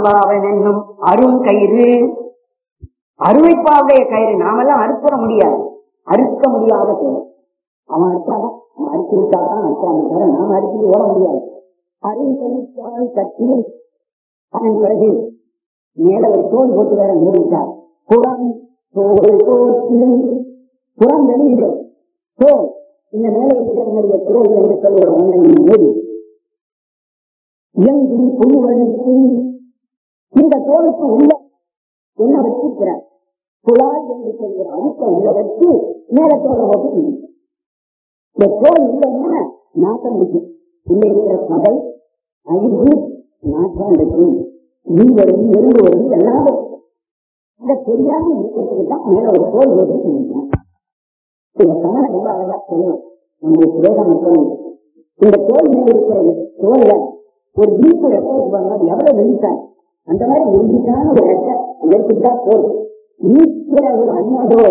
ஆழ்வாவன் என்னும் அரும் கயிறு அருமைப்பாவுடைய கயிறு நாமெல்லாம் அறுப்பட முடியாது அறுக்க முடியாத செயல் அவன் அறுத்தாதான் அவன் அறுத்து விட்டாதான் அறுத்தாங்க தவிர நாம அறுத்து ஓட முடியாது அருங்கயிற்றால் கட்டி அதன் பிறகு மேல ஒரு தோல் போட்டு வேற மூடிட்டார் புறம் தோல் போட்டு புறம் வெளியிடும் தோல் இந்த மேல இருக்கிறவங்களுடைய துறையில் என்று சொல்லுகிற ஒன்றை மூடி இயங்கும் புழுவழித்து இந்த தோலுக்கு உள்ள என்ன வச்சிருக்கிறார் குழாய் என்று சொல்கிற அழுத்த உள்ள வச்சு மேல தோலை போட்டு மூடி. இந்த தோல் இல்லைன்னா நாட்டம் முடிக்கும் உள்ள இருக்கிற கடல் அழிவு நாட்டம் இருக்கும் நீ வருது எறும்பு வருது எல்லாம் வரும். இதை தெரியாம இருக்கிறதுக்கு தான் மேல ஒரு தோல் போட்டு மூடினார். இந்த தமிழ ரொம்ப அழகா சொல்லுவோம் நம்முடைய சுவேதம் மட்டும் இந்த தோல் மேல இருக்கிற இந்த தோல்ல ஒரு வீட்டு ரெட்டை வச்சுப்பாங்க அது எவ்வளவு வெளிச்சாங்க அந்த மாதிரி வெளிச்சான ஒரு ரெட்டை எடுத்துட்டா போதும் ஈஸ்வர ஒரு அண்ணதோ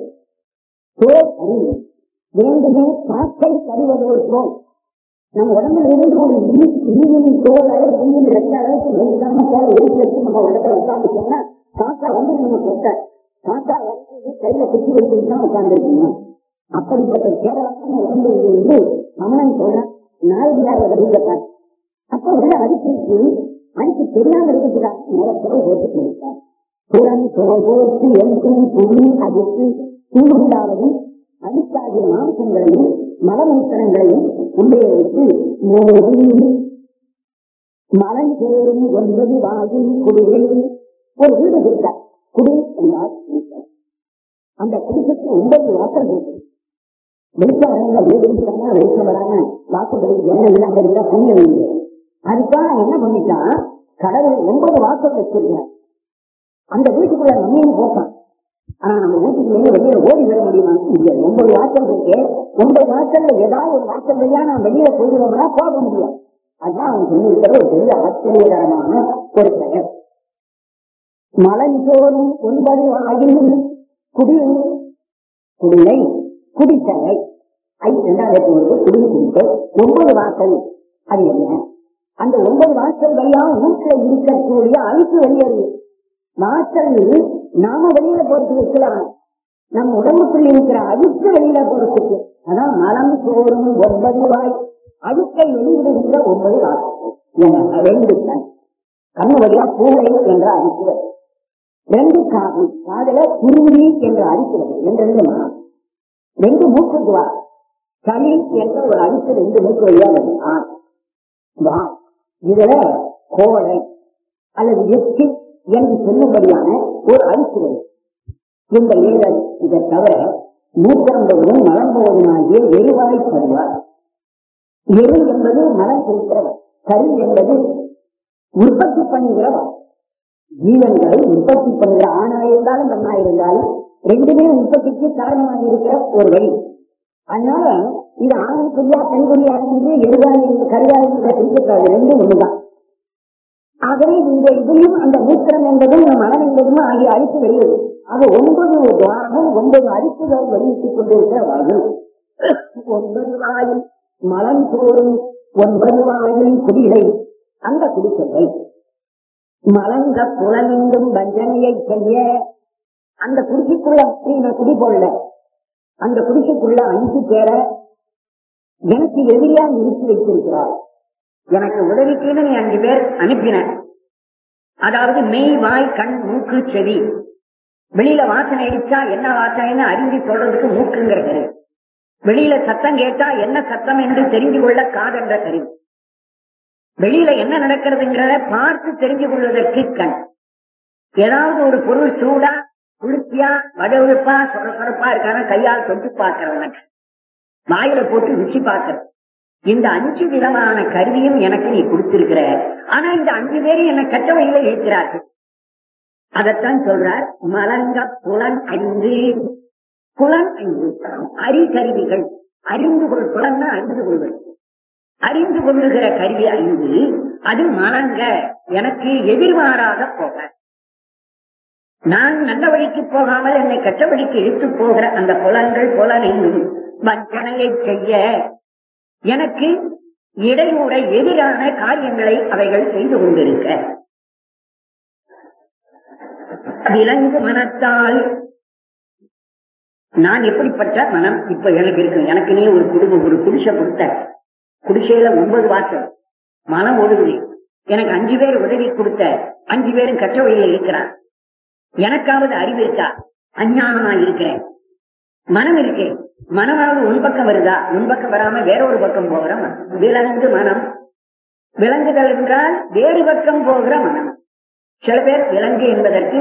தோல் அறிவு வேண்டுமே காக்கை தருவதோ தோல் நம்ம உடம்புல இருந்து ஒரு இருவின் தோல் அளவு இருவின் ரெட்ட அளவுக்கு வெளிச்சாம தோல் எடுத்து வச்சு நம்ம உடம்புல உட்காந்துட்டோம்னா காக்கா வந்து நம்ம கொட்ட காக்கா வந்து கையில குத்தி வச்சுட்டு தான் உட்கார்ந்துருக்கீங்க அப்படிப்பட்ட கேரளமான உடம்பு என்று அவன் சொல்ற நாயகியாக வருகிறார் அப்ப உள்ள அடிப்பிற்கு அடிக்கு தெரியாம இருக்கிறார் நேரத்தோடு போட்டு கொடுத்தார் புறம் போட்டு எங்கும் புவி அடித்து தூண்டாவதும் அடித்தாகிய மாம்சங்களையும் மலமூத்தனங்களையும் உள்ளே வைத்து மோதி மலன் சேரும் ஒன்பது வாயில் குடியில் ஒரு வீடு கொடுத்தார் குடி என்றால் வீட்டை. அந்த குடிசைக்கு ஒன்பது வாசல் இருக்கு வெளிச்சம் வரவங்க வீடு இருக்கிறாங்க வெளிச்சம் வராம வாசல்களுக்கு என்ன இல்லாம இருந்தா புண்ணியம் இல்லை அதுக்காக என்ன பண்ணிட்டான் கடவுள் ஒன்பது வாசல் வச்சிருக்கான் அந்த வீட்டுக்குள்ள நம்மையும் போட்டான் ஆனா நம்ம வீட்டுக்குள்ளேயே வெளியில ஓடி வர முடியுமான்னு முடியாது ஒன்பது வாசல் இருக்கு ஒன்பது வாசல்ல ஏதாவது ஒரு வாசல் வழியா நான் வெளியில போயிடுவோம்னா போக முடியாது அதான் அவன் சொல்லியிருக்கிற ஒரு பெரிய ஆச்சரியகரமான ஒரு பெயர் மலஞ்சோறும் ஒன்பது ஆகியும் குடி குடிலை குடித்தலை ஐ இரண்டாயிரத்தி ஒரு குடி குடித்து ஒன்பது வாசல் அது என்ன அந்த ஒன்பது வாசல் வழியா வீட்டுல இருக்கக்கூடிய அழுக்கு வெளியேறுது வாசல் நாம வெளியில போறதுக்கு வைக்கலாம் நம்ம உடம்புக்குள்ள இருக்கிற அழுக்கு வெளியில போறதுக்கு அதான் மலம் சோறும் ஒன்பது வாய் அழுக்கை வெளியிடுகின்ற ஒன்பது வாசல் என ரெண்டு கண் கண்ணு வழியா பூவை என்ற அழுக்கு ரெண்டு காது காதல குருவி என்று அழிக்கிறது என்று ரெண்டு மனம் ரெண்டு மூக்கு துவார் களி என்ற ஒரு அழுத்து ரெண்டு மூக்கு வழியா வருது ஆண் வா இதுல கோழை அல்லது எச்சி என்று சொல்லும்படியான ஒரு அழுத்து வருது இந்த ஏழல் இதை தவிர நூற்றம்பதும் மலம் போவதனாகிய எரிவாய் தருவார் எரு என்பது மலம் செலுத்துறவர் கரு என்பது உற்பத்தி பண்ணுகிறவர் ஜீவன்களை உற்பத்தி பண்ணுகிற ஆணா இருந்தாலும் பெண்ணா இருந்தாலும் ரெண்டுமே உற்பத்திக்கு காரணமாக இருக்கிற ஒரு வழி அதனால இது ஆண் குறியா பெண் குறியா இருந்து எருவாய் என்று கருவாய் என்ற பிரிக்கப்படாது ரெண்டும் ஒண்ணுதான் ஆகவே இந்த இதையும் அந்த மூத்திரம் என்பதும் மனம் என்பதும் ஆகிய அழிப்பு வெளியிடும் அது ஒன்பது துவாரமும் ஒன்பது அழிப்புகள் வெளியிட்டுக் கொண்டிருக்கிற வாயில் ஒன்பது வாயில் மலம் தோறும் ஒன்பது வாயில் குடிலை அந்த குடிசை மலங்க புலனெங்கும் வஞ்சனையை செய்ய அந்த குடிசைக்குள்ள நீங்க குடி போடல அந்த குடிசைக்குள்ள அஞ்சு பேரை எனக்கு எதிரியா நிறுத்தி வைத்திருக்கிறார் எனக்கு உதவிக்குன்னு நீ அஞ்சு பேர் அனுப்பின அதாவது மெய் வாய் கண் மூக்கு செவி வெளியில வாசனை அடிச்சா என்ன வாசனைன்னு அறிந்து சொல்றதுக்கு மூக்குங்கிற கருவி வெளியில சத்தம் கேட்டா என்ன சத்தம் என்று தெரிந்து கொள்ள காதென்ற கருவி வெளியில என்ன நடக்கிறதுங்கிறத பார்த்து தெரிஞ்சு கொள்வதற்கு கண் ஏதாவது ஒரு பொருள் சூடா குளிர்ச்சியா வடவெழுப்பா சொரசொரப்பா இருக்கான கையால் தொட்டு பார்க்கிறவனுக்கு வாயில போட்டு ருச்சி பார்க்கிறது இந்த அஞ்சு விதமான கருவியும் எனக்கு நீ கொடுத்திருக்கிற ஆனா இந்த அஞ்சு பேரும் என்ன கெட்ட வழியில இருக்கிறார்கள் அதைத்தான் சொல்றார் மலங்க புலன் ஐந்து புலன் ஐந்து அறிகருவிகள் அறிந்து கொள் புலன்னா அறிந்து கொள்வது அறிந்து கொள்ளுகிற கருவி ஐந்து அது மலங்க எனக்கு எதிர்மாறாக போக நான் நல்ல வழிக்கு போகாமல் என்னை கெட்ட வழிக்கு இழுத்து போகிற அந்த புலன்கள் புலனையும் வஞ்சனையை செய்ய எனக்கு இடையூற எதிரான காரியங்களை அவைகள் செய்து கொண்டிருக்க விலங்கு மனத்தால் நான் எப்படிப்பட்ட மனம் இப்ப எனக்கு இருக்கு எனக்கு நீ ஒரு குடும்பம் ஒரு குடிசை கொடுத்த குடிசையில ஒன்பது வாசல் மனம் ஒழுகுது எனக்கு அஞ்சு பேர் உதவி கொடுத்த அஞ்சு பேரும் கற்ற வழியில இருக்கிறான் எனக்காவது அறிவு இருக்கா அஞ்ஞானமா இருக்கிறேன் மனம் இருக்கு மனமாவது உன் பக்கம் வருதா உன் பக்கம் வராம வேற ஒரு பக்கம் போகிற மனம் விலங்கு மனம் விலங்குதல் என்றால் வேறு பக்கம் போகிற மனம் சில பேர் விலங்கு என்பதற்கு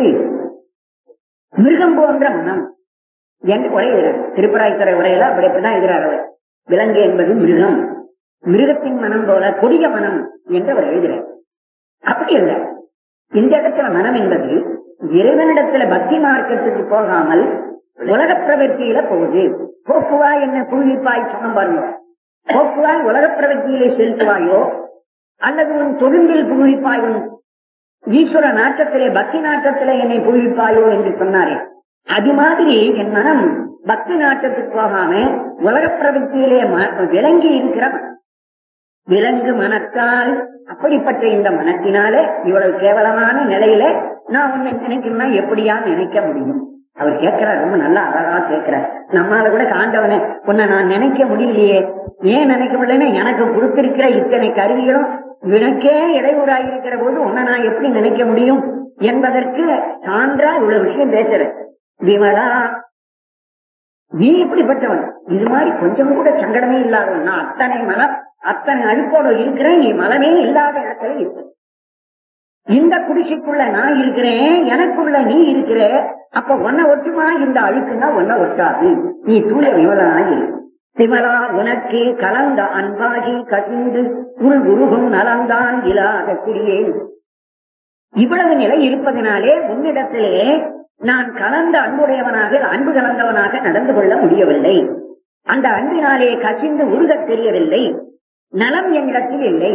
மிருகம் போன்ற மனம் என்று உரைகிறார் திருப்பராய்த்துறை உரையில அப்படி அப்படிதான் எழுதுகிறார் அவர் விலங்கு என்பது மிருகம் மிருகத்தின் மனம் போல கொடிய மனம் என்று அவர் எழுதுகிறார் அப்படி இல்லை இந்த இடத்துல மனம் என்பது இறைவனிடத்துல பக்தி மார்க்கத்துக்கு போகாமல் உலக பிரவர்த்தியில போகுது போக்குவாய் என்ன புழுவிப்பாய் சொன்ன பாருங்க போக்குவாய் உலக பிரவர்த்தியிலே செலுத்துவாயோ அல்லது உன் தொழிலில் புழுவிப்பாய் உன் ஈஸ்வர நாட்டத்திலே பக்தி நாட்டத்திலே என்னை புழுவிப்பாயோ என்று சொன்னாரே அது மாதிரி என் மனம் பக்தி நாட்டத்துக்கு போகாம உலக பிரவர்த்தியிலே விளங்கி இருக்கிற மனம் விலங்கு மனத்தால் அப்படிப்பட்ட இந்த மனத்தினாலே இவ்வளவு கேவலமான நிலையில நான் உன்னை நினைக்கணும்னா எப்படியா நினைக்க முடியும் அவர் கேட்கிறார் ரொம்ப நல்லா அழகா கேட்கிறார் நம்மால கூட காண்டவனே உன்னை நான் நினைக்க முடியலையே ஏன் நினைக்க முடியலன்னா எனக்கு கொடுத்திருக்கிற இத்தனை கருவிகளும் வினக்கே இடையூறாயிருக்கிற போது உன்னை நான் எப்படி நினைக்க முடியும் என்பதற்கு சான்றா இவ்வளவு விஷயம் பேசுறேன் விமலா நீ இப்படிப்பட்டவன் இது மாதிரி கொஞ்சம் கூட சங்கடமே இல்லாதவன் நான் அத்தனை மலம் அத்தனை அழுக்கோடு இருக்கிறேன் நீ மலமே இல்லாத இடத்துல இருக்க இந்த குடிசைக்குள்ள நான் இருக்கிறேன் எனக்குள்ள நீ இருக்கிற அப்ப உன்னை ஒட்டுமா இந்த அழுக்குன்னா உன்னை ஒட்டாது நீ தூய விமலனாய் விமலா உனக்கு கலந்த அன்பாகி கசிந்து உள் உருகும் நலந்தான் இல்லாத குடியேன் இவ்வளவு நிலை இருப்பதனாலே உன்னிடத்திலே நான் கலந்த அன்புடையவனாக அன்பு கலந்தவனாக நடந்து கொள்ள முடியவில்லை அந்த அன்பினாலே கசிந்து உருகத் தெரியவில்லை நலம் என்னிடத்தில் இல்லை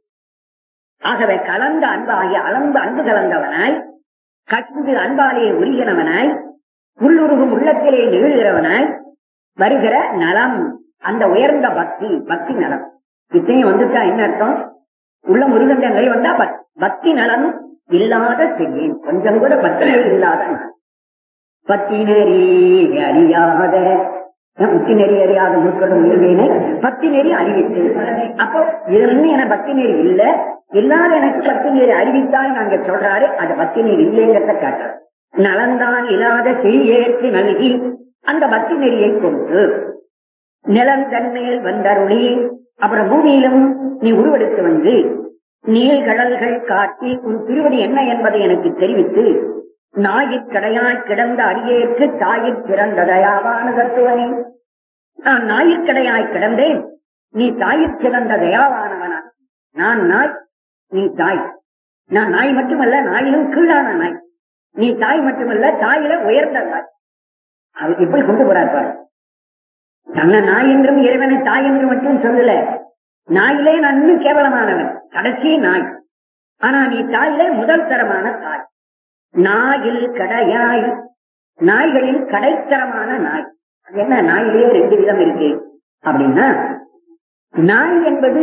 ஆகவே கலந்த அன்பாகிய அளந்து அன்பு கலந்தவனாய் கசிந்து அன்பாலே உருகினவனாய் உள்ளுருகும் உள்ளத்திலே நிகழ்கிறவனாய் வருகிற நலம் அந்த உயர்ந்த பக்தி பக்தி நலம் இத்தனையும் வந்துட்டா என்ன அர்த்தம் உள்ள முருகன்ற நிலை வந்தா பக்தி நலம் இல்லாத செய்யேன் கொஞ்சம் கூட பக்தி நெறி இல்லாத பக்தி நெறி அறியாத பக்தி நெறி அறியாத முற்களும் இருவேனை பக்தி நெறி அறிவித்து அப்போ இதுல என பக்தி நெறி இல்ல இல்லாத எனக்கு பக்தி நெறி அறிவித்தால் நாங்க சொல்றாரு அது பக்தி நெறி இல்லைங்கிறத காட்டுற நலந்தான் இல்லாத செய்யேற்று நல்கி அந்த பக்தி நெறியை கொண்டு நிலம் தன்மேல் வந்தருளி அப்புறம் பூமியிலும் நீ உருவெடுத்து வந்து நீள்கடல்கள் காட்டி உன் திருவடி என்ன என்பதை எனக்கு தெரிவித்து நாயிற் கடையாய் கிடந்த அடியேற்று தாயிற் பிறந்த தயாவான தத்துவனே நான் நாயிற்கடையாய் கிடந்தேன் நீ தாயிற் சிறந்த தயாவானவனா நான் நாய் நீ தாய் நான் நாய் மட்டுமல்ல நாயிலும் கீழான நாய் நீ தாய் மட்டுமல்ல தாயில உயர்ந்த நாய் அவர் எப்படி கொண்டு போறார் பாரு தன்னை நாய் என்றும் இறைவனை தாய் என்று மட்டும் சொல்லல நாயிலே நான் இன்னும் கேவலமானவன் கடைசி நாய் ஆனா நீ தாயிலே முதல் தரமான தாய் நாயில் கடையாய் நாய்களில் கடைத்தரமான நாய் அது என்ன நாயிலேயே ரெண்டு விதம் இருக்கு அப்படின்னா நாய் என்பது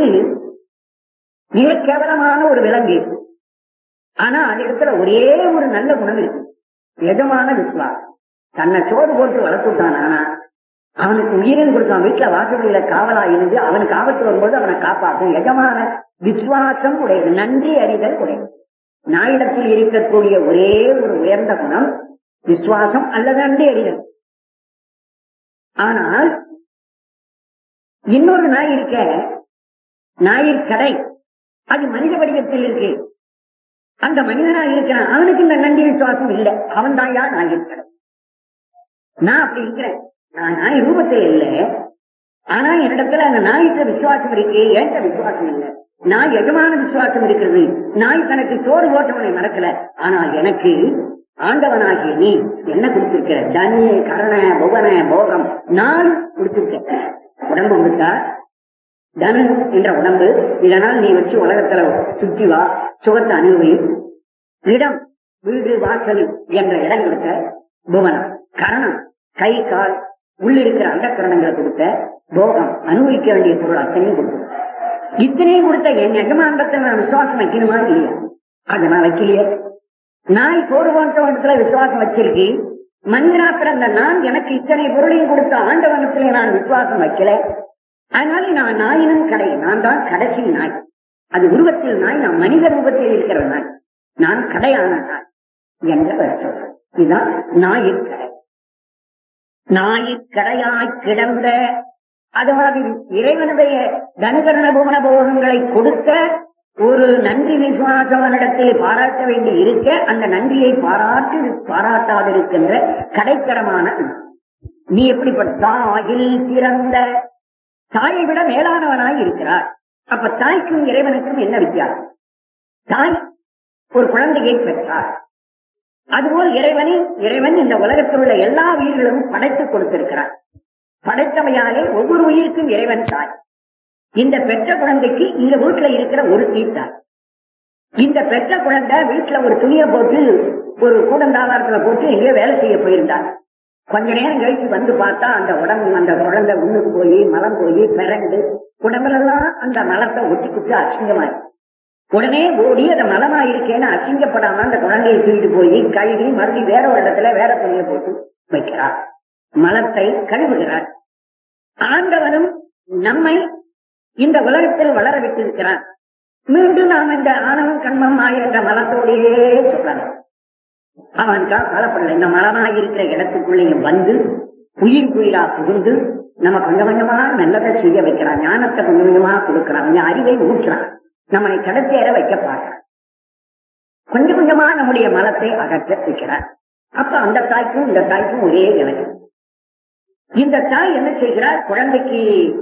மிக கேவலமான ஒரு விலங்கு ஆனா அந்த இடத்துல ஒரே ஒரு நல்ல குணம் இருக்கு எஜமான விஸ்வாசம் தன்னை சோறு போட்டு வளர்த்துட்டான் ஆனா அவனுக்கு உயிரின் கொடுத்தான் வீட்டுல வாசலில காவலா இருந்து அவனுக்கு ஆபத்து வரும்போது அவனை காப்பாற்றும் எஜமான விசுவாசம் உடையது நன்றி அறிதல் உடையது நாயிடத்தில் இருக்கக்கூடிய ஒரே ஒரு உயர்ந்த குணம் விசுவாசம் அல்லது நன்றி அறிதல் ஆனால் இன்னொரு நாய் இருக்க நாயிற்கடை அது மனித வடிவத்தில் இருக்கு அந்த மனிதனா இருக்கிறான் அவனுக்கு இந்த நன்றி விசுவாசம் இல்லை அவன் தான் யார் நாயிற்கடை நான் அப்படி இருக்கிறேன் நான் நாய் ரூபத்தில் இல்லை ஆனா என்னிடத்துல அந்த நாய்க்கு விசுவாசம் இருக்கு ஏன்ட்ட விசுவாசம் இல்லை நாய் எஜமான விசுவாசம் இருக்கிறது நாய் தனக்கு சோறு ஓட்டவனை மறக்கல ஆனால் எனக்கு ஆண்டவனாகிய நீ என்ன கொடுத்திருக்கிற தனி கரண புவன போகம் நான் கொடுத்திருக்க உடம்பு கொடுத்தா தனு என்ற உடம்பு இதனால் நீ வச்சு உலகத்துல சுற்றி வா சுகத்தை அனுபவி இடம் வீடு வாசல் என்ற இடம் கொடுத்த புவனம் கரணம் கை கால் உள்ளிருக்கிற அந்த கரணங்களை கொடுத்த போகம் அனுபவிக்க வேண்டிய பொருள் அத்தனையும் கொடுத்த இத்தனையும் கொடுத்த என் எஜமானத்தை நான் விசுவாசம் வைக்கணுமா இல்லையா அதை நான் வைக்கலையே நாய் சோறு போன்றவனத்துல விசுவாசம் வச்சிருக்கு மனிதனா பிறந்த நான் எனக்கு இத்தனை பொருளையும் கொடுத்த ஆண்டவனத்திலே நான் விசுவாசம் வைக்கல அதனால நான் நாயினும் கடை நான் தான் கடைசி நாய் அது உருவத்தில் நாய் நான் மனித ரூபத்தில் இருக்கிற நாய் நான் கடையான நாய் என்று சொல்றேன் இதுதான் நாயிற்கடை நாயிற்கடையாய் கிடந்த அதாவது இறைவனுடைய தனுகரண புவன போகங்களை கொடுத்த ஒரு நன்றி விசுவாசவனிடத்தில் பாராட்ட வேண்டி இருக்க அந்த நன்றியை பாராட்டு பாராட்டாதிருக்கின்ற கடைத்தரமான நீ எப்படிப்பட்ட தாயில் பிறந்த தாயை விட மேலானவனாய் இருக்கிறார் அப்ப தாய்க்கும் இறைவனுக்கும் என்ன வித்தியாசம் தாய் ஒரு குழந்தையை பெற்றார் அதுபோல் இறைவனை இறைவன் இந்த உலகத்தில் உள்ள எல்லா உயிர்களும் படைத்து கொடுத்திருக்கிறார் படைத்தவையாலே ஒவ்வொரு உயிருக்கும் இறைவன் தாய் இந்த பெற்ற குழந்தைக்கு இந்த வீட்டுல இருக்கிற ஒரு தீட்டாய் இந்த பெற்ற குழந்தை வீட்டுல ஒரு துணியை போட்டு ஒரு கூடந்தாவாரத்துல போட்டு எங்கேயோ வேலை செய்ய போயிருந்தார் கொஞ்ச நேரம் கழிச்சு வந்து பார்த்தா அந்த உடம்பு அந்த குழந்தை உண்ணுக்கு போய் மலம் போய் பிறண்டு உடம்புலெல்லாம் அந்த மலத்தை ஒட்டி குத்து அசிங்கமா இருக்கு. உடனே ஓடி அந்த மலமா இருக்கேன்னு அசிங்கப்படாம அந்த குழந்தையை தூக்கிட்டு போய் கழுவி மறுபடியும் வேற ஒரு இடத்துல வேற துணியை போட்டு வைக்கிறார் மலத்தை கழுவுகிறார் ஆண்டவனும் நம்மை இந்த உலகத்தில் வளர விட்டிருக்கிறான் மீண்டும் நாம் இந்த ஆணவம் கண்மம் ஆகின்ற மலத்தோடையே சொல்லலாம் அவனுக்கா கவலைப்படல இந்த மலமாக இருக்கிற இடத்துக்குள்ளேயும் வந்து உயிர் உயிரா புகுந்து நம்ம கொஞ்சம் கொஞ்சமா நல்லதை செய்ய வைக்கிறான் ஞானத்தை கொஞ்சம் கொஞ்சமா கொடுக்கிறான் கொஞ்சம் அறிவை ஊற்றுறான் நம்மளை கடத்தேற வைக்க பார்க்கிறான் கொஞ்சம் கொஞ்சமா நம்முடைய மலத்தை அகற்ற வைக்கிறார் அப்ப அந்த தாய்க்கும் இந்த தாய்க்கும் ஒரே நிலை இந்த தாய் என்ன செய்கிறார் குழந்தைக்கு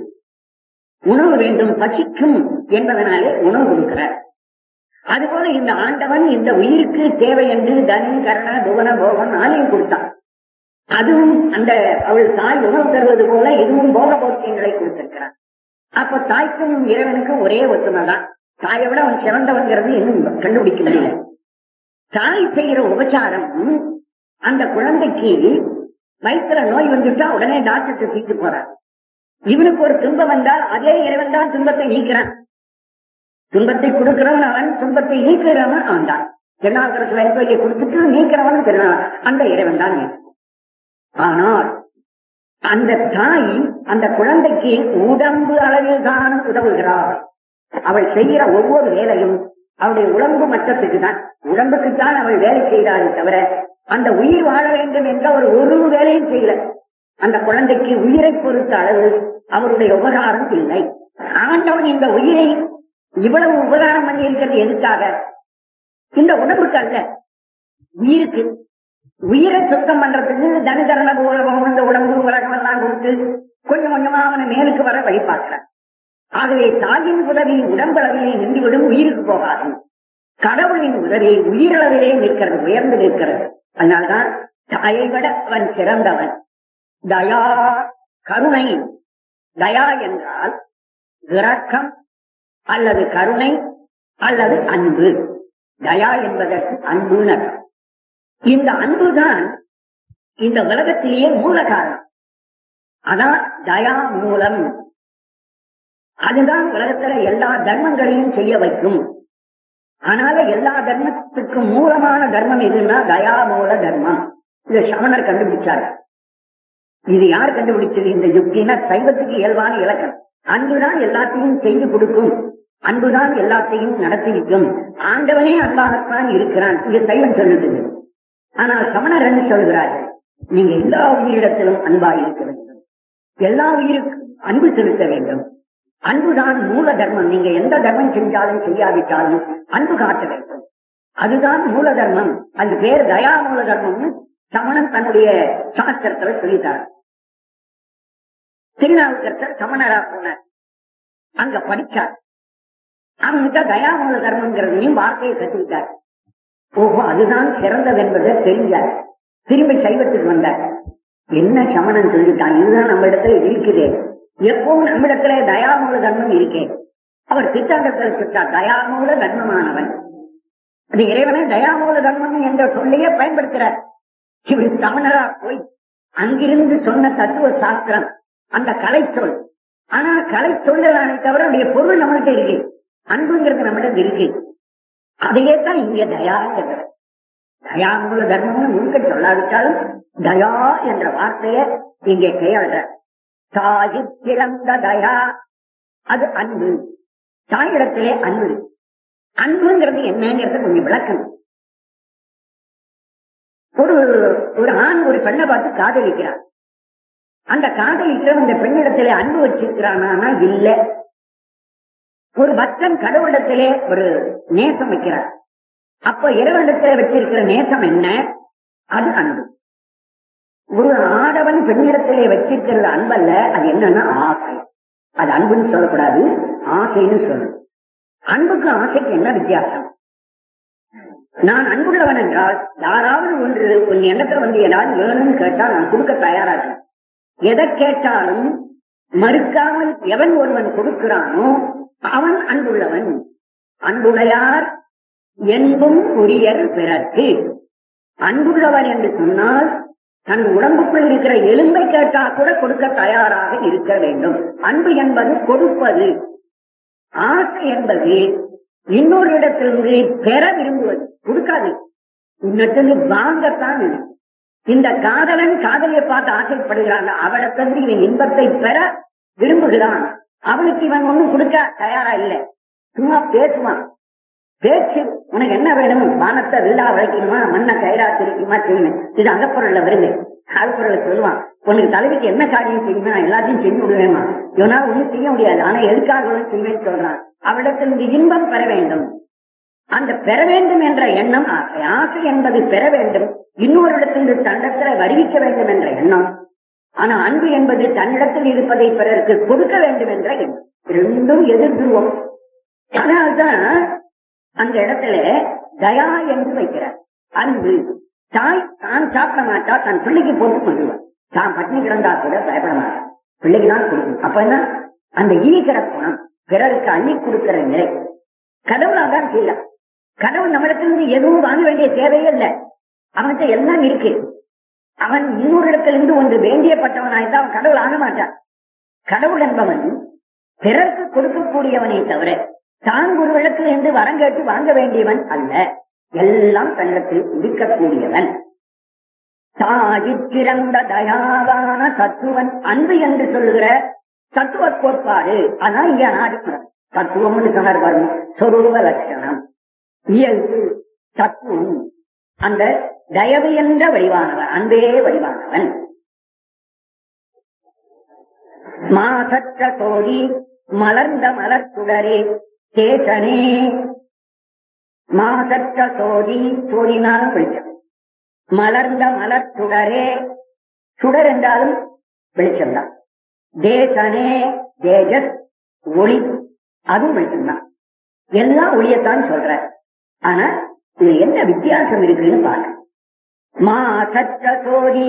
உணவு வேண்டும் பசிக்கும் என்பதனாலே உணவு கொடுக்கிறார் அதுபோல இந்த ஆண்டவன் இந்த உயிருக்கு தேவை என்று தனி கரண புவன போகம் நாளையும் கொடுத்தான் அதுவும் அந்த அவள் தாய் உணவு தருவது போல இதுவும் போக போக்கியங்களை கொடுத்திருக்கிறான் அப்ப தாய்க்கும் இறைவனுக்கும் ஒரே ஒத்துமை தான் தாயை விட அவன் சிறந்தவன்கிறது இன்னும் கண்டுபிடிக்க முடியல தாய் செய்கிற உபச்சாரம் அந்த குழந்தைக்கு வயிற்றுல நோய் வந்துட்டா உடனே டாக்டர் தூக்கிட்டு போறான் இவனுக்கு ஒரு துன்பம் வந்தால் அதே இறைவன் தான் துன்பத்தை நீக்கிறான் துன்பத்தை கொடுக்கிறவன் அவன் துன்பத்தை நீக்கிறவன் அவன் தான் திருநாகரசு வைக்கோலியை கொடுத்துட்டு நீக்கிறவன் திருநாள் அந்த இறைவன் தான் நீக்கிறான். ஆனால் அந்த தாய் அந்த குழந்தைக்கு உடம்பு அளவில் தான் உதவுகிறாள் அவள் செய்கிற ஒவ்வொரு வேலையும் அவளுடைய உடம்பு மட்டத்துக்கு தான் உடம்புக்கு தான் அவள் வேலை செய்கிறாளே தவிர அந்த உயிர் வாழ வேண்டும் என்ற ஒரு ஒரு வேலையும் செய்யல அந்த குழந்தைக்கு உயிரை பொறுத்த அளவு அவருடைய உபகாரம் இல்லை ஆண்டவன் இந்த உயிரை இவ்வளவு உபகாரம் பண்ணி இருக்கிறது எதுக்காக இந்த உடம்புக்கு அல்ல உயிருக்கு உயிரை சுத்தம் பண்றதுக்கு தனதரண உலகம் இந்த உடம்பு உலகம் எல்லாம் கொடுத்து கொஞ்சம் கொஞ்சமா அவனை மேலுக்கு வர வழி பார்க்கிறான் ஆகவே தாயின் உதவி உடம்பளவிலே நின்றுவிடும் உயிருக்கு போகாது கடவுளின் உதவி உயிரளவிலே நிற்கிறது உயர்ந்து நிற்கிறது அதனால்தான் தாயை விட அவன் சிறந்தவன் தயா கருணை தயா என்றால் இரக்கம் அல்லது கருணை அல்லது அன்பு தயா என்பதற்கு அன்புன்னு அர்த்தம். இந்த அன்புதான் இந்த உலகத்திலேயே மூல காரணம் அதான் தயா மூலம் அதுதான் உலகத்துல எல்லா தர்மங்களையும் செய்ய வைக்கும் அதனால எல்லா தர்மத்துக்கும் மூலமான தர்மம் எதுன்னா தயா மூல தர்மம் இத சமணர் கண்டுபிடிச்சாரு இது யார் கண்டுபிடிச்சது இந்த யுக்தினா சைவத்துக்கு இயல்பான இலக்கணம் அன்புதான் எல்லாத்தையும் செய்து கொடுக்கும் அன்புதான் எல்லாத்தையும் நடத்தி வைக்கும் ஆண்டவனே அன்பாகத்தான் இருக்கிறான் இது சைவம் சொல்லுது ஆனால் சமணர் என்ன சொல்கிறார்கள் நீங்க எல்லா உயிரிடத்திலும் அன்பாக இருக்க வேண்டும் எல்லா உயிருக்கும் அன்பு செலுத்த வேண்டும் அன்புதான் மூல தர்மம் நீங்க எந்த தர்மம் செஞ்சாலும் செய்யாவிட்டாலும் அன்பு காட்ட வேண்டும் அதுதான் மூல தர்மம் அது பேர் தயா மூல தர்மம்னு சமணன் தன்னுடைய சாஸ்திரத்துல சொல்லிட்டார் திருநாவுக்கரசர் சமணரா போனார் அங்க படிச்சார் அவங்கிட்ட தயாமூல தர்மங்கிறதையும் வார்த்தையை கத்துக்கிட்டார் ஓஹோ அதுதான் சிறந்தது என்பதை தெரிஞ்சார் திரும்பி சைவத்துக்கு வந்தார் என்ன சமணன் சொல்லிட்டான் இதுதான் நம்ம இடத்துல இருக்குது எப்பவும் நம்மிடத்துல தயாமூல தர்மம் இருக்கே அவர் சித்தாந்தத்தில் சொல்றார் தயாமூல தர்மமானவன் அது இறைவனை தயாமூல தர்மம் என்ற சொல்லையே பயன்படுத்துறார் இவர் சமணரா போய் அங்கிருந்து சொன்ன தத்துவ சாஸ்திரம் அந்த கலை சொல் ஆனா கலை சொல்லலானே தவிர அவருடைய பொருள் நம்மகிட்ட இருக்கு அன்புங்கிறது நம்மகிட்ட இருக்கு அதையே தான் இங்க தயாங்கிறது தயாங்குல தர்மம்னு முழுக்க சொல்லாவிட்டாலும் தயா என்ற வார்த்தையை இங்கே கையாளுற தாயி பிறந்த தயா அது அன்பு தாயிடத்திலே அன்பு அன்புங்கிறது என்னங்கிறத கொஞ்சம் விளக்கணும் ஒரு ஒரு ஆண் ஒரு பெண்ணை பார்த்து காதலிக்கிறான் அந்த காதலிக்கிற அந்த பெண்ணிடத்திலே அன்பு வச்சிருக்கிறானா இல்ல ஒரு பக்தன் கடவுளிடத்திலே ஒரு நேசம் வைக்கிறார் அப்ப இறைவனிடத்திலே வச்சிருக்கிற நேசம் என்ன அது அன்பு ஒரு ஆடவன் பெண்ணிடத்திலே வச்சிருக்கிறது அன்பல்ல அது என்னன்னா ஆசை அது அன்புன்னு சொல்லக்கூடாது ஆசைன்னு சொல்லணும் அன்புக்கு ஆசைக்கு என்ன வித்தியாசம் நான் அன்புள்ளவன் என்றால் யாராவது ஒன்று உன் எண்ணத்துல வந்து ஏதாவது வேணும்னு கேட்டா நான் கொடுக்க தயாராக எதை கேட்டாலும் மறுக்காமல் எவன் ஒருவன் கொடுக்கிறானோ அவன் அன்புள்ளவன் அன்புடையார் என்பும் உரியர் பிறர்க்கு அன்புள்ளவர் என்று சொன்னால் தன் உடம்புக்குள் இருக்கிற எலும்பை கேட்டா கூட கொடுக்க தயாராக இருக்க வேண்டும் அன்பு என்பது கொடுப்பது ஆசை என்பது இன்னொரு இடத்திலிருந்து பெற விரும்புவது கொடுக்காது இன்னத்திலிருந்து வாங்கத்தான் நினைக்கும். இந்த காதலன் காதலியை பார்த்து ஆசைப்படுகிறான் அவளை தந்து இவன் இன்பத்தை பெற விரும்புகிறான் அவனுக்கு இவன் ஒண்ணும் கொடுக்க தயாரா இல்லை சும்மா பேசுவான் பேச்சு உனக்கு என்ன வேணும் வானத்தை வில்லா வளைக்கணுமா மண்ணை கயிறா திரிக்குமா செய்யணும் இது அகப்பொருள்ல வருது அகப்பொருளை சொல்லுவான் உனக்கு தலைவிக்கு என்ன காரியம் செய்யுமா எல்லாத்தையும் செஞ்சு விடுவேமா இவனால ஒண்ணும் செய்ய முடியாது ஆனா எதுக்காக செய்வேன்னு சொல்றான் அவளிடத்திலிருந்து இன்பம் பெற வேண்டும் அந்த பெற வேண்டும் என்ற எண்ணம் ஆசை ஆசை என்பது பெற வேண்டும் இன்னொரு இடத்திலிருந்து தன்னிடத்துல வருவிக்க வேண்டும் என்ற எண்ணம் ஆனா அன்பு என்பது தன்னிடத்தில் இருப்பதை பிறருக்கு கொடுக்க வேண்டும் என்ற எண்ணம் ரெண்டும் எதிர்த்துருவோம் அதனால்தான் அந்த இடத்துல தயா என்று வைக்கிறார் அன்பு தாய் தான் சாப்பிட மாட்டா தன் பிள்ளைக்கு போட்டு கொண்டுவார் தான் பட்டினி கிடந்தா கூட பயப்பட மாட்டான் பிள்ளைக்கு தான் கொடுக்கும் அப்ப என்ன அந்த ஈகிற குணம் பிறருக்கு அள்ளி கொடுக்கிற நிலை கடவுளா தான் செய்யலாம் கடவுள் நம்மிடத்திலிருந்து எதுவும் வாங்க வேண்டிய தேவையே இல்லை அவன்கிட்ட எல்லாம் இருக்கு அவன் இன்னொரு இடத்திலிருந்து ஒன்று வேண்டியப்பட்டவனாய்தான் அவன் கடவுள் ஆக மாட்டான் கடவுள் என்பவன் பிறருக்கு கொடுக்கக்கூடியவனை தவிர தான் ஒரு இடத்திலிருந்து வரம் கேட்டு வாங்க வேண்டியவன் அல்ல எல்லாம் தன்னிடத்தில் இருக்கக்கூடியவன் தாயிறந்த தயாவான தத்துவன் அன்பு என்று சொல்லுகிற தத்துவ கோட்பாடு அதான் இங்க ஆதிபுரம் தத்துவம்னு சொன்னார் பாருங்க சொரூப லட்சணம் இயல்பு தத்துவம் அந்த தயவு என்ற வடிவானவன் அன்பே வடிவானவன் மாசற்ற சோதி மலர்ந்த மலர்ச்சுடரே சேஷனே மாசற்ற சோதி சோதினால் வெளிச்சம் மலர்ந்த மலர் சுடரே சுடர் என்றாலும் வெளிச்சம்தான் தேசனே தேஜஸ் ஒளி அதுவும் வெளிச்சம்தான் எல்லாம் ஒளியத்தான் சொல்ற ஆனா இது என்ன வித்தியாசம் இருக்குன்னு பாருங்க மாசற்ற சோதி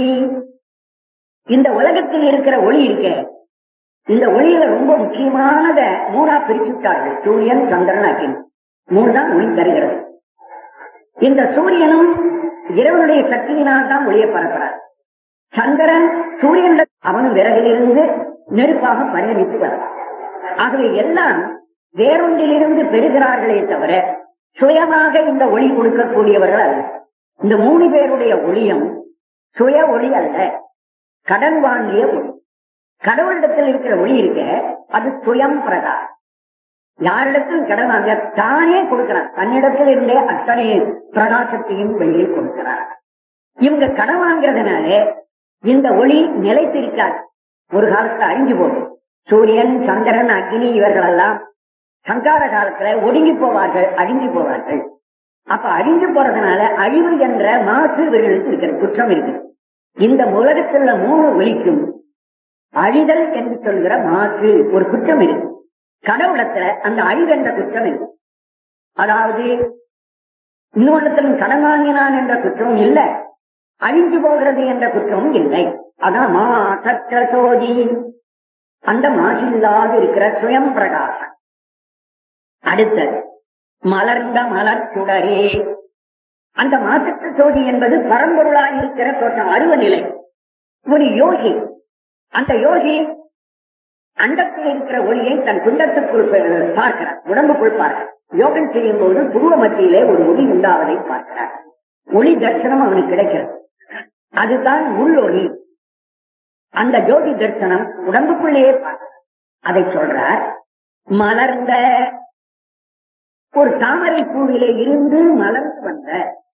இந்த உலகத்தில் இருக்கிற ஒளி இருக்கே இந்த ஒளியில ரொம்ப முக்கியமானத மூணா பிரிச்சுட்டார்கள் சூரியன் சந்திரன் அக்கினி மூணு தான் ஒளி தருகிறது இந்த சூரியனும் இறைவனுடைய சக்தியினால் தான் ஒளியை பரப்புறார் சந்திரன் சூரியன் அவனும் விறகிலிருந்து நெருப்பாக பரிணமித்து வரான் ஆகவே எல்லாம் வேறொன்றிலிருந்து பெறுகிறார்களே தவிர சுயமாக இந்த ஒளி கொடுக்கக்கூடியவர்கள் அல்ல இந்த மூணு பேருடைய ஒளியும் சுய ஒளி அல்ல கடன் வாங்கிய ஒளி கடவுளிடத்தில் இருக்கிற ஒளி இருக்க அது சுயம் பிரதா யாரிடத்தில் கடன் வாங்க தானே கொடுக்கிறார் தன்னிடத்தில் இருந்தே அத்தனை பிரகாசத்தையும் வெளியே கொடுக்கிறார் இவங்க கடன் வாங்குறதுனால இந்த ஒளி நிலைத்திருக்காது ஒரு காலத்துல அழிஞ்சு போகும் சூரியன் சந்திரன் அக்னி இவர்கள் எல்லாம் சங்கார காலத்துல ஒடுங்கி போவார்கள் அழிஞ்சு போவார்கள் அப்ப அழிஞ்சு போறதுனால அழிவு என்ற மாசு இவர்களுக்கு இருக்கிற குற்றம் இருக்கு இந்த உலகத்தில் உள்ள மூணு ஒளிக்கும் அழிதல் என்று சொல்கிற மாசு ஒரு குற்றம் இருக்கு கடவுளத்துல அந்த அழிவென்ற குற்றம் இருக்கு அதாவது இன்னொருத்தன் கடன் வாங்கினான் என்ற குற்றம் இல்ல அழிஞ்சு போகிறது என்ற குற்றமும் இல்லை அதான் மாசற்ற சோதி அந்த மாசில்லாது இருக்கிற சுயம் பிரகாசம் அடுத்தது மலர்ந்த மலர் சுடரே அந்த மாசற்ற சோதி என்பது பரம்பொருளாய் இருக்கிற தோற்றம் அருவநிலை ஒரு யோகி அந்த யோகி அண்டத்தில் இருக்கிற ஒளியை தன் குண்டத்துக்குள் பார்க்கிறார் உடம்புக்குள் பார்க்கிறார் யோகம் செய்யும் போது புருவ மத்தியிலே ஒரு ஒளி உண்டாவதை பார்க்கிறார் ஒளி தரிசனம் அவனுக்கு கிடைக்கிறது அதுதான் உள்ளொளி அந்த ஜோதி தரிசனம் உடம்புக்குள்ளேயே பார்க்கிறார். அதை சொல்றார் மலர்ந்த ஒரு தாமரை பூவிலே இருந்து மலர்ந்து வந்த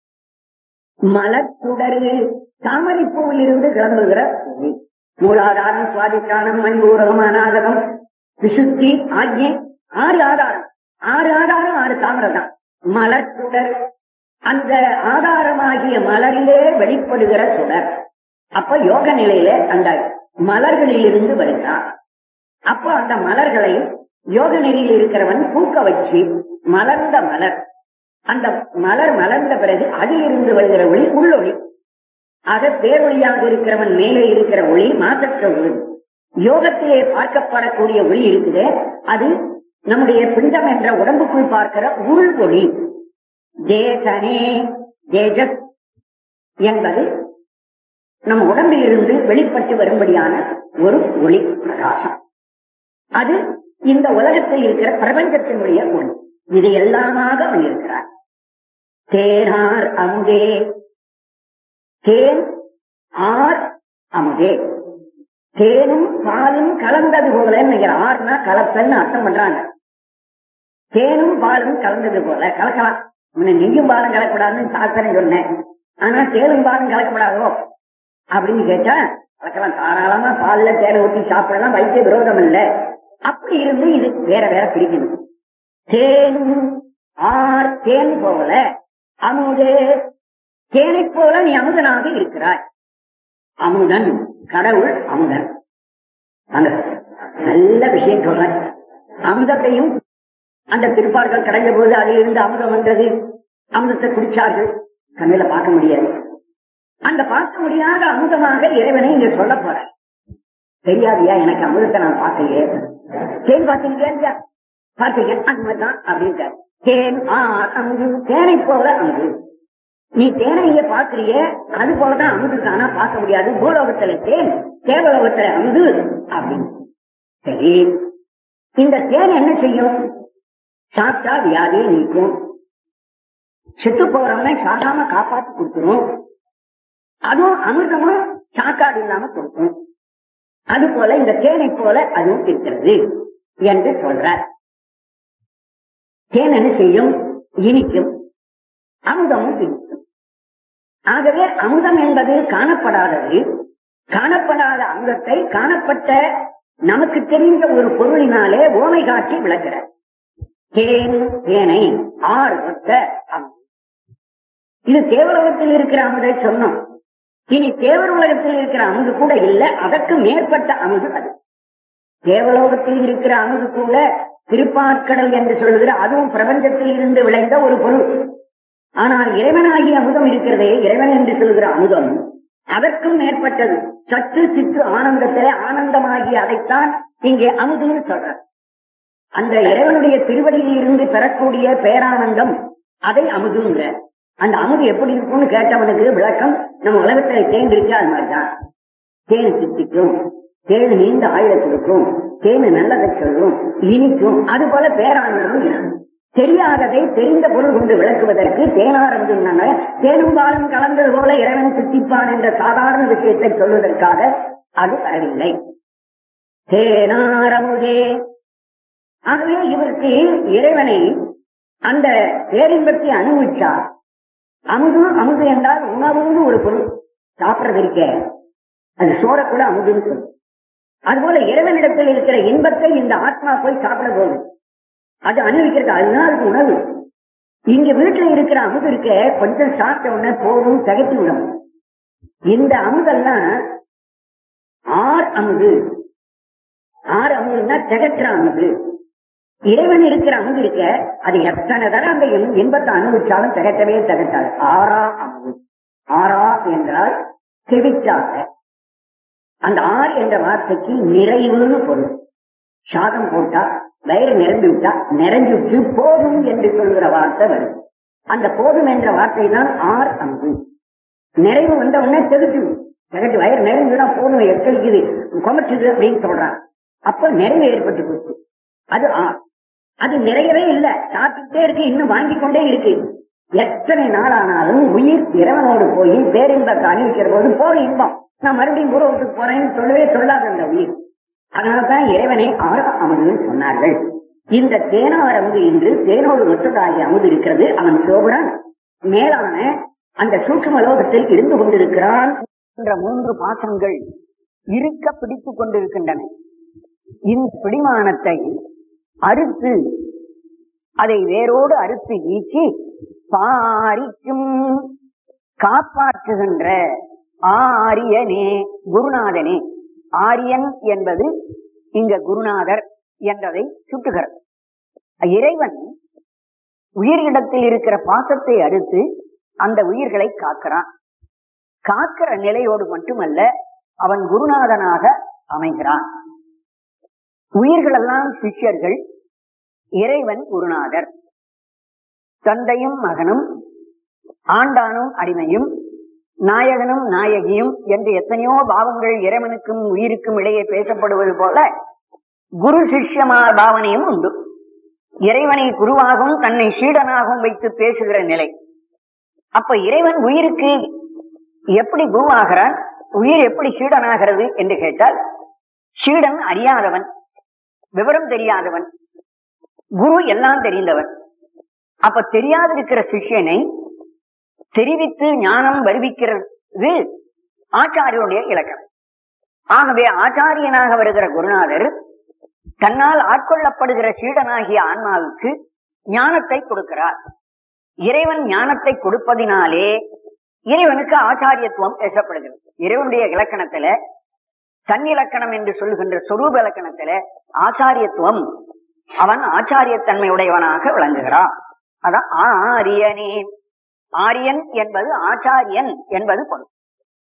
மலர்ச்சுடரு தாமரை பூவில் இருந்து கிளம்புகிற ஒளி. மூலாதாரம் சுவாதிஷ்டானம் மண்பூரகம் அநாதகம் விசுத்தி ஆகிய ஆறு ஆதாரம் ஆறு ஆதாரம் ஆறு தாமரை தான் மலர் சுடர் அந்த ஆதாரமாகிய மலரிலே வெளிப்படுகிற சுடர் அப்ப யோக நிலையில அந்த மலர்களில் இருந்து வருகிறார் அப்போ அந்த மலர்களை யோக நிலையில் இருக்கிறவன் பூக்க வச்சு மலர்ந்த மலர் அந்த மலர் மலர்ந்த பிறகு அதிலிருந்து வருகிற ஒளி உள்ளொளி ஆக பேரொழியாக இருக்கிறவன் மேலே இருக்கிற ஒளி மாசற்ற ஒளி யோகத்திலே பார்க்கப்படக்கூடிய ஒளி இருக்குது அது நம்முடைய பிண்டம் என்ற உடம்புக்குள் பார்க்கிற உள் ஒளி தேசனே தேஜஸ் என்பது நம் உடம்பில் இருந்து வெளிப்பட்டு வரும்படியான ஒரு ஒளி பிரகாசம் அது இந்த உலகத்தில் இருக்கிற பிரபஞ்சத்தினுடைய ஒளி இது எல்லாமாக அவன் இருக்கிறார் தேனார் அமுதே தேன் ஆர் அமுதே தேனும் பாலும் கலந்தது போல நினைக்கிற ஆறுனா கலப்பல்னு அர்த்தம் பண்றாங்க தேனும் பாலும் கலந்தது போல கலக்கலாம் முன்ன நெய்யும் பாலும் கலக்கூடாதுன்னு சாஸ்திரம் சொன்னேன் ஆனா தேனும் பாலும் கலக்கப்படாதோ அப்படின்னு கேட்டா கலக்கலாம் தாராளமா பால்ல தேனை ஊற்றி சாப்பிடலாம் வைத்திய விரோதம் இல்ல அப்படி இருந்து இது வேற வேற பிரிக்கணும் தேனும் ஆர் தேன் போல அமுதே தேனை போல நீ அமுதனாக இருக்கிறாய் அமுதன் கடவுள் அமுதன் வாங்க. நல்ல விஷயம் சொல்றேன் அமுதத்தையும் அந்த திருப்பார்கள் கடைஞ்ச போது அதிலிருந்து அமுதம் வந்தது அமுதத்தை குடிச்சார்கள் கண்ணில பார்க்க முடியாது அந்த பார்க்க முடியாத அமுதமாக இறைவனை இங்க சொல்ல போற தெரியாதியா எனக்கு அமுதத்தை நான் பார்க்கலையே தேன் பார்த்தீங்க பார்த்தீங்க அந்த மாதிரிதான் அப்படின்ட்டார் தேன் ஆ அமுது தேனை போல அமுது நீ தேனை இங்க பாக்குறிய அது போலதான் அமுது ஆனா பார்க்க முடியாது பூலோகத்துல தேன் தேவலோகத்துல அமுது அப்படின்னு சரி இந்த தேன் என்ன செய்யும் சாப்பிட்டா வியாதியை நீக்கும் செத்து போறவனை சாகாம காப்பாத்தி கொடுத்துரும் அதுவும் அமிர்தமும் சாக்காடு இல்லாம கொடுக்கும் அது போல இந்த தேனை போல அதுவும் இருக்கிறது என்று சொல்றார் தேன் என்ன செய்யும் இனிக்கும் அமுதமும் இனிக்கும் ஆகவே அமுதம் என்பது காணப்படாதது காணப்படாத அமுதத்தை காணப்பட்ட நமக்கு தெரிந்த ஒரு பொருளினாலே ஓமை காட்டி விளக்கிறார் தேன் தேனை ஆறு ஒத்த அமுதம் இது தேவலோகத்தில் இருக்கிற அமுதை சொன்னோம் இனி தேவர் உலகத்தில் இருக்கிற அமுது கூட இல்ல அதற்கு மேற்பட்ட அமுது அது தேவலோகத்தில் இருக்கிற அமுது கூட திருப்பாற்கடல் என்று சொல்லுகிற அதுவும் பிரபஞ்சத்தில் இருந்து விளைந்த ஒரு பொருள் ஆனால் இறைவனாகிய அமுதம் இருக்கிறதே இறைவன் என்று சொல்கிற அமுதம் அதற்கும் மேற்பட்டது சற்று சித்து ஆனந்தத்திலே ஆனந்தமாகிய அதைத்தான் இங்கே அமுதுன்னு சொல்ற அந்த இறைவனுடைய திருவடியில் இருந்து பெறக்கூடிய பேரானந்தம் அதை அமுதுங்கிற அந்த அமுது எப்படி இருக்கும்னு கேட்டவனுக்கு விளக்கம் நம்ம உலகத்துல தேன் இருக்கு அது மாதிரிதான் தேன் சித்திக்கும் தேன் நீண்ட ஆயுள கொடுக்கும் தேன் நல்லதை சொல்லும் இனிக்கும் அது போல பேரானந்தம் இருக்கு. தெரியாததை தெரிந்த பொருள் கொண்டு விளக்குவதற்கு தேனாரம்புனாங்க தேனும் பாலும் கலந்தது போல இறைவன் சித்திப்பான் என்ற சாதாரண விஷயத்தை சொல்வதற்காக அது வரவில்லை தேனாரமுதே ஆகவே இவருக்கு இறைவனை அந்த பேரின்பத்தை அனுபவிச்சார் அமுது அமுது என்றால் உணவுன்னு ஒரு பொருள் சாப்பிடுறது இருக்க அது சோற கூட அமுதுன்னு சொல்லும் அதுபோல இறைவனிடத்தில் இருக்கிற இன்பத்தை இந்த ஆத்மா போய் சாப்பிட போகுது அது அனுபவிக்கிறது அதுதான் அதுக்கு உணவு இங்க வீட்டுல இருக்கிற அமுது இருக்க கொஞ்சம் சாப்பிட்ட உடனே போதும் தகட்டி விடும் இந்த அமுதெல்லாம் ஆர் அமுது ஆர் அமுதுன்னா திகற்ற அமுது இறைவன் இருக்கிற அமுது இருக்க அது எத்தனை தடவை அந்த இன்- இன்பத்தை அனுபவிச்சாலும் திகட்டவே திகட்டாது ஆறா அமுது ஆறா என்றால் செவிச்சாக அந்த ஆர் என்ற வார்த்தைக்கு நிறைவுன்னு பொருள் சாதம் போட்டா வயிறு நிரம்பி விட்டா நிறைஞ்சு விட்டு போதும் என்று சொல்கிற வார்த்தை வரும் அந்த போதும் என்ற வார்த்தை தான் ஆர் அம்பு நிறைவு வந்த உடனே தெகுட்டு திகட்டு வயிறு நிறைஞ்சுனா போதும் எக்களிக்குது கொமச்சுது அப்படின்னு சொல்றான் அப்ப நிறைவு ஏற்பட்டு போச்சு அது ஆர் அது நிறையவே இல்லை சாப்பிட்டுட்டே இருக்கு இன்னும் வாங்கி கொண்டே இருக்கு எத்தனை நாள் ஆனாலும் உயிர் இறைவனோடு போய் பேரின்பத்தை அணிவிக்கிற போது போக இன்பம் நான் மறுபடியும் பூர்வத்துக்கு போறேன்னு சொல்லவே சொல்லாத அந்த உயிர் அதனால்தான் இறைவனை ஆறு அமுது சொன்னார்கள் இந்த தேனார் அமுது இன்று தேனோடு ஒத்ததாகிய அமுது இருக்கிறது அவன் சோபுரன் மேலான அந்த சூட்சும லோகத்தில் இருந்து கொண்டிருக்கிறான் என்ற மூன்று பாசங்கள் இருக்க பிடித்துக் கொண்டிருக்கின்றன இந்த பிடிமானத்தை அறுத்து அதை வேரோடு அறுத்து ஈச்சி பாரிக்கும் காப்பாற்றுகின்ற ஆரியனே குருநாதனே ஆரியன் என்பது இங்க குருநாதர் என்றதை சுட்டுகிறது இறைவன் உயிரிடத்தில் இருக்கிற பாசத்தை அறுத்து அந்த உயிர்களை காக்கிறான் காக்கிற நிலையோடு மட்டுமல்ல அவன் குருநாதனாக அமைகிறான் உயிர்களெல்லாம் சிஷ்யர்கள் இறைவன் குருநாதர் தந்தையும் மகனும் ஆண்டானும் அடிமையும் நாயகனும் நாயகியும் என்று எத்தனையோ பாவங்கள் இறைவனுக்கும் உயிருக்கும் இடையே பேசப்படுவது போல குரு சிஷ்யமா பாவனையும் உண்டு இறைவனை குருவாகவும் தன்னை சீடனாகவும் வைத்து பேசுகிற நிலை அப்ப இறைவன் உயிருக்கு எப்படி குருவாகிறான் உயிர் எப்படி சீடனாகிறது என்று கேட்டால் சீடன் அறியாதவன் விவரம் தெரியாதவன் குரு எல்லாம் தெரிந்தவன் அப்ப தெரியாதிருக்கிற சிஷ்யனை தெரிவித்து ஞானம் வருவிக்கிறது ஆச்சாரியனுடைய இலக்கம் ஆகவே ஆச்சாரியனாக வருகிற குருநாதர் தன்னால் ஆட்கொள்ளப்படுகிற சீடனாகிய ஆன்மாவுக்கு ஞானத்தை கொடுக்கிறார் இறைவன் ஞானத்தை கொடுப்பதினாலே இறைவனுக்கு ஆச்சாரியத்துவம் பேசப்படுகிறது இறைவனுடைய இலக்கணத்துல தன் இலக்கணம் என்று சொல்லுகின்ற சொரூப இலக்கணத்துல ஆச்சாரியத்துவம் அவன் ஆச்சாரியத்தன்மையுடையவனாக விளங்குகிறான் அதான் ஆரியனே ஆரியன் என்பது ஆச்சாரியன் என்பது பொருள்